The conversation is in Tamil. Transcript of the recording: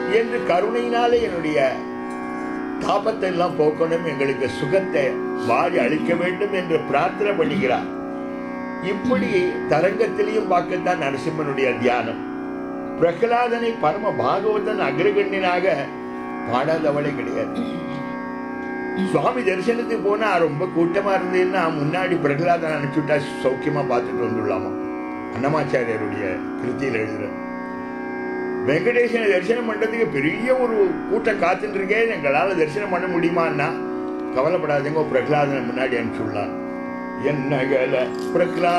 என்று கருணையினாலே என்னுடைய தாபத்தை எல்லாம் போக்கணும் எங்களுக்கு சுகத்தை வாரி அளிக்க வேண்டும் என்று பிரார்த்தனை பண்ணுகிறார் இப்படி தரங்கத்திலையும் பார்க்கத்தான் நரசிம்மனுடைய தியானம் பிரகலாதனை பரம பாகவதன் அக்ரகண்யனாக பாடாதவளே கிடையாது சுவாமி தரிசனத்துக்கு போனா ரொம்ப கூட்டமா இருந்ததுன்னா முன்னாடி பிரகலாதன் அனுப்பிச்சுட்டா சௌக்கியமா பார்த்துட்டு வந்துடலாமா அன்னமாச்சாரியருடைய கிருத்தியில் எழுதுற வெங்கடேசனை தரிசனம் பண்றதுக்கு பெரிய ஒரு கூட்டம் காத்துட்டு இருக்கேன் எங்களால தரிசனம் பண்ண முடியுமான்னா கவலைப்படாதீங்க பிரகலாதனை முன்னாடி அனுப்பிச்சுடலாம் என்னகல பிரகலா